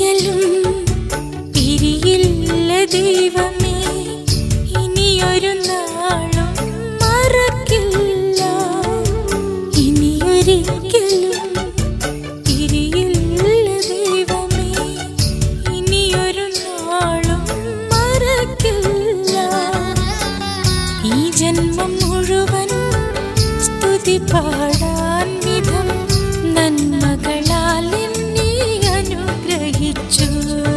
ഇനിയൊരിക്കലും പിരിയില്ല ദൈവമേ ഇനിയൊരു നാളും മറക്കില്ല ഇനിയൊരിക്കലും പിരിയില്ല ദൈവമേ ഇനിയൊരു നാളും മറക്കില്ല ഈ ജന്മം മുഴുവൻ സ്തുതി പാടാൻ വിധം നന്മകളാൽ എന്നെ അനുഗ്രഹിച്ചു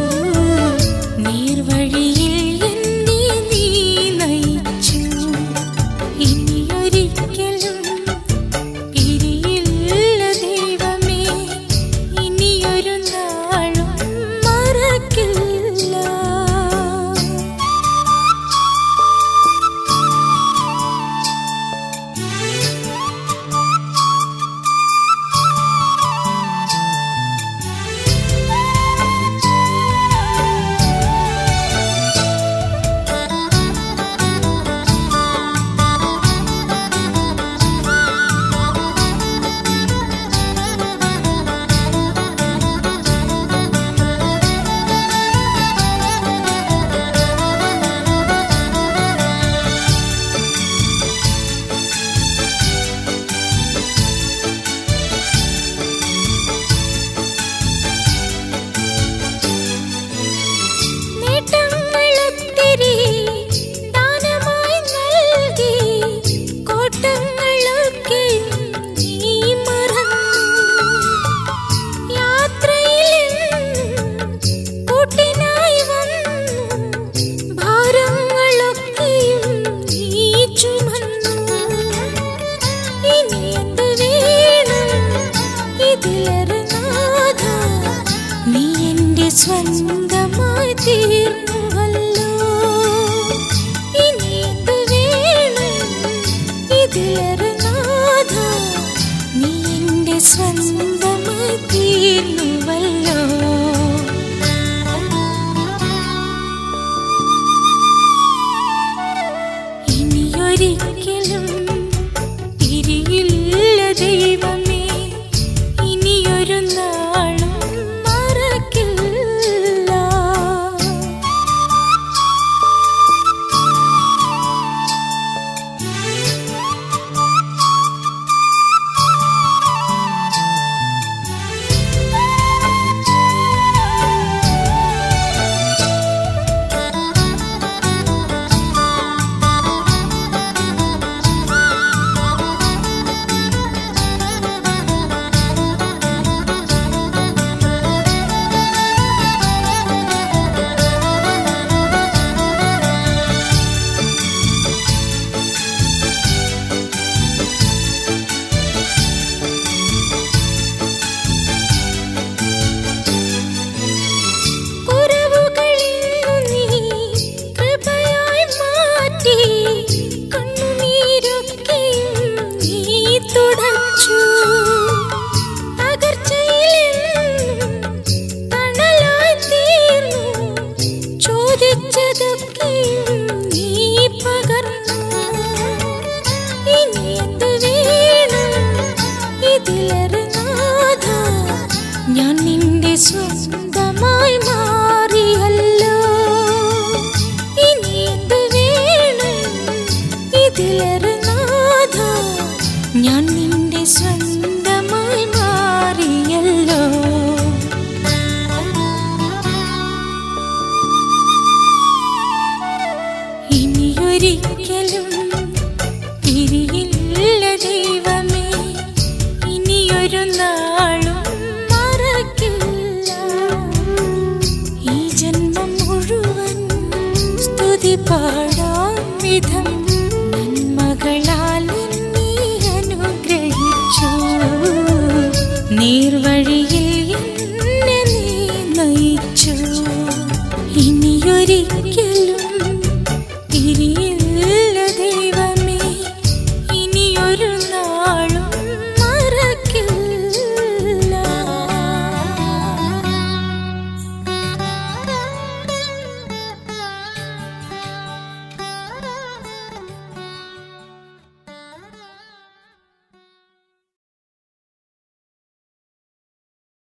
നീർവഴിയിൽ എന്നെ നീ നയിച്ചു ഇനിയൊരിക്കലും പിരിയില്ല ദൈവമേ ഇനിയൊരു നാളും മറക്കില്ല നേട്ടങ്ങളൊത്തിരി ദാനമായി നൽകി കോട്ടങ്ങളൊക്കെ നീ മറന്നു യാത്രയിൽ കൂട്ടിനായി വന്നു ഭാരങ്ങളൊക്കെയും നീ ചുമന്നു ഇനി എന്ത് വേണം ഇതിലേറെ നാഥ നീ എന്റെ സ്വന്തമായി തീർന്നുവല്ലോ ഇനി എന്ത് വേണം ഇതിലേറെ നാഥ നീ എന്റെ സ്വന്തമായി തീർന്നുവല്ലോ ഇനിയൊരിക്കലും തിരിയില്ല ദൈവമേ ഇനിയൊരു നാളും മറക്കില്ല കുറവുകളിന്നു നീ കൃപയായി മാറ്റി കണ്ണുനീരൊക്കെയും നീ തുടച്ചു തകർച്ചയിലെന്നും തണലായി തീർന്നു ചോദിച്ചതൊക്കെയും നീ പകർന്നു ഇനി എന്ത് വേണം ഇതിലേറെ നാഥ ഞാൻ നിന്റെ സ്വന്തമായി മാറിയല്ലോ ഇനി എന്ത് വേണം ഇതിലേറെ നാഥ ഞാൻ നിന്റെ സ്വന്തമായി മാറിയല്ലോ ഇനിയൊരിക്കലും തിരിയില്ല ദൈവമേ ഇനിയൊരു നാളും മറക്കില്ല ഈ ജന്മം മുഴുവൻ സ്തുതി പാടാൻ വിധം നന്മകളാൽ നീ അനുഗ്രഹിച്ചു നീർവഴി